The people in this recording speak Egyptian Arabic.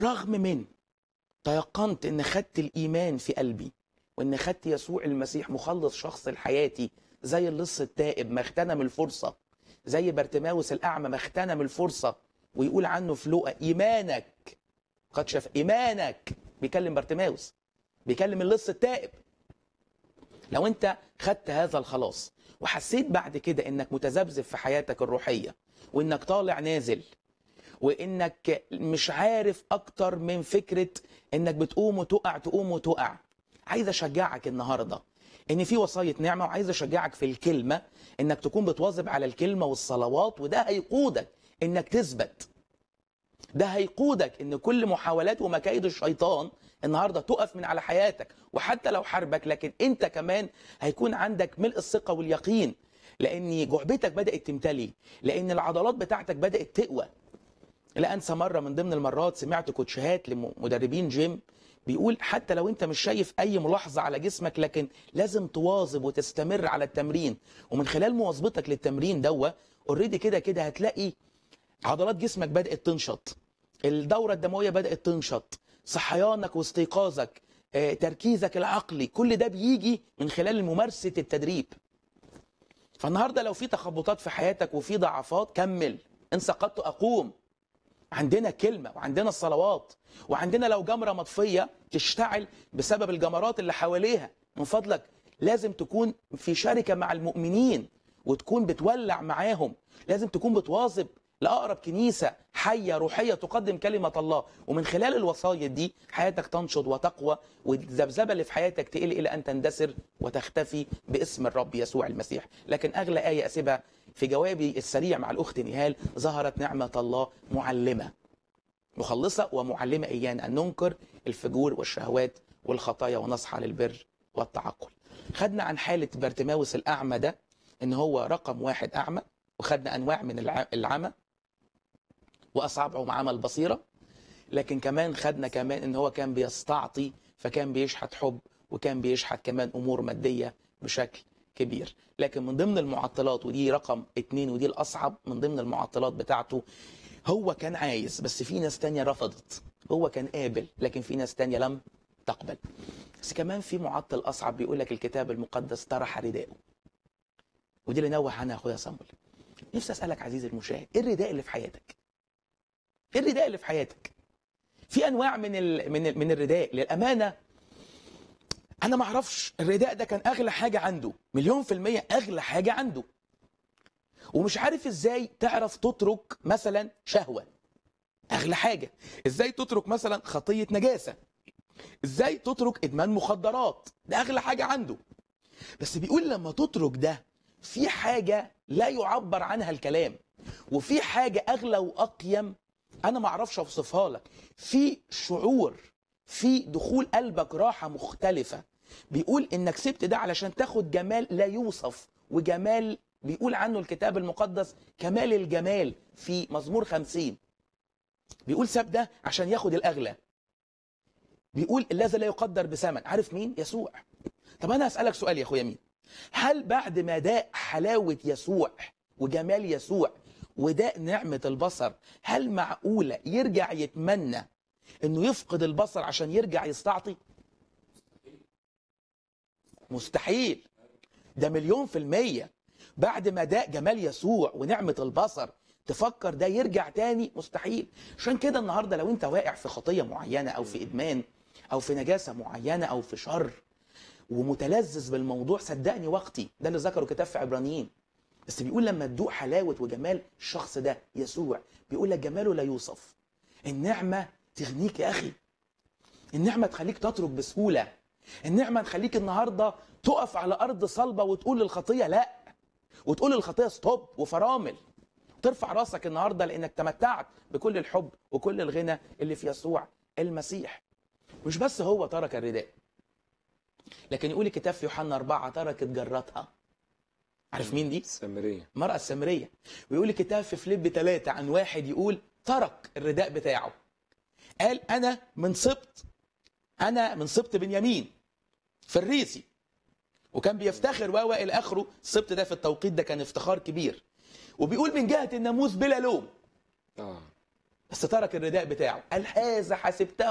رغم من تيقنت ان خدت الايمان في قلبي وان خدت يسوع المسيح مخلص شخص لحياتي زي اللص التائب ما اغتنم الفرصه زي برتماوس الاعمى ما اغتنم الفرصه ويقول عنه في لوقا ايمانك قد شاف ايمانك بيكلم برتماوس بيكلم اللص التائب لو انت خدت هذا الخلاص وحسيت بعد كده انك متذبذب في حياتك الروحيه وانك طالع نازل وانك مش عارف اكتر من فكره انك بتقوم وتقع تقوم وتقع عايز اشجعك النهارده ان في وصايه نعمه وعايز اشجعك في الكلمه انك تكون بتواظب على الكلمه والصلوات وده هيقودك انك تثبت ده هيقودك ان كل محاولات ومكايد الشيطان النهارده تقف من على حياتك وحتى لو حاربك لكن انت كمان هيكون عندك ملء الثقه واليقين لان جعبتك بدات تمتلي لان العضلات بتاعتك بدات تقوى لا انسى مره من ضمن المرات سمعت كوتشهات لمدربين جيم بيقول حتى لو انت مش شايف اي ملاحظه على جسمك لكن لازم تواظب وتستمر على التمرين ومن خلال مواظبتك للتمرين دوا اوريدي كده كده هتلاقي عضلات جسمك بدات تنشط الدوره الدمويه بدات تنشط صحيانك واستيقاظك آه، تركيزك العقلي كل ده بيجي من خلال ممارسه التدريب فالنهارده لو في تخبطات في حياتك وفي ضعفات كمل ان سقطت اقوم عندنا كلمة وعندنا الصلوات وعندنا لو جمرة مطفية تشتعل بسبب الجمرات اللي حواليها من فضلك لازم تكون في شركة مع المؤمنين وتكون بتولع معاهم لازم تكون بتواظب لأقرب كنيسة حية روحية تقدم كلمة الله ومن خلال الوصايا دي حياتك تنشط وتقوى والذبذبة اللي في حياتك تقل إلى أن تندثر وتختفي باسم الرب يسوع المسيح لكن أغلى آية أسيبها في جوابي السريع مع الأخت نهال ظهرت نعمة الله معلمة مخلصة ومعلمة إيانا أن ننكر الفجور والشهوات والخطايا ونصحى للبر والتعقل خدنا عن حالة بارتماوس الأعمى ده إن هو رقم واحد أعمى وخدنا أنواع من الع- العمى وأصابعه معمى البصيرة لكن كمان خدنا كمان إن هو كان بيستعطي فكان بيشحت حب وكان بيشحت كمان أمور مادية بشكل كبير لكن من ضمن المعطلات ودي رقم اتنين ودي الأصعب من ضمن المعطلات بتاعته هو كان عايز بس في ناس تانية رفضت هو كان قابل لكن في ناس تانية لم تقبل بس كمان في معطل أصعب بيقول لك الكتاب المقدس طرح رداءه ودي اللي نوه عنها أخويا صامول نفسي أسألك عزيزي المشاهد إيه الرداء اللي في حياتك؟ إيه الرداء اللي في حياتك؟ في أنواع من ال... من ال... من الرداء للأمانة أنا ما أعرفش الرداء ده كان أغلى حاجة عنده مليون في المية أغلى حاجة عنده ومش عارف ازاي تعرف تترك مثلا شهوة اغلى حاجة ازاي تترك مثلا خطية نجاسة ازاي تترك ادمان مخدرات ده اغلى حاجة عنده بس بيقول لما تترك ده في حاجة لا يعبر عنها الكلام وفي حاجة اغلى واقيم انا ما اعرفش اوصفها لك في شعور في دخول قلبك راحة مختلفة بيقول انك سبت ده علشان تاخد جمال لا يوصف وجمال بيقول عنه الكتاب المقدس كمال الجمال في مزمور خمسين بيقول ساب ده عشان ياخد الأغلى بيقول الذي لا يقدر بثمن عارف مين يسوع طب أنا أسألك سؤال يا أخويا مين هل بعد ما داق حلاوة يسوع وجمال يسوع وداق نعمة البصر هل معقولة يرجع يتمنى انه يفقد البصر عشان يرجع يستعطي مستحيل ده مليون في المية بعد ما داق جمال يسوع ونعمة البصر تفكر ده يرجع تاني مستحيل عشان كده النهاردة لو انت واقع في خطية معينة او في ادمان او في نجاسة معينة او في شر ومتلذذ بالموضوع صدقني وقتي ده اللي ذكره كتاب في عبرانيين بس بيقول لما تدوق حلاوة وجمال الشخص ده يسوع بيقول لك جماله لا يوصف النعمة تغنيك يا أخي النعمة تخليك تترك بسهولة النعمة تخليك النهاردة تقف على أرض صلبة وتقول للخطية لا وتقول للخطية ستوب وفرامل ترفع راسك النهاردة لأنك تمتعت بكل الحب وكل الغنى اللي في يسوع المسيح مش بس هو ترك الرداء لكن يقول الكتاب في يوحنا أربعة تركت جرتها عارف مين دي؟ السامرية المرأة السامرية ويقول الكتاب في فليب ثلاثة عن واحد يقول ترك الرداء بتاعه قال أنا من سبط أنا من سبط بنيامين فريسي وكان بيفتخر و إلى آخره السبط ده في التوقيت ده كان افتخار كبير وبيقول من جهة الناموس بلا لوم اه بس ترك الرداء بتاعه قال هذا حسبته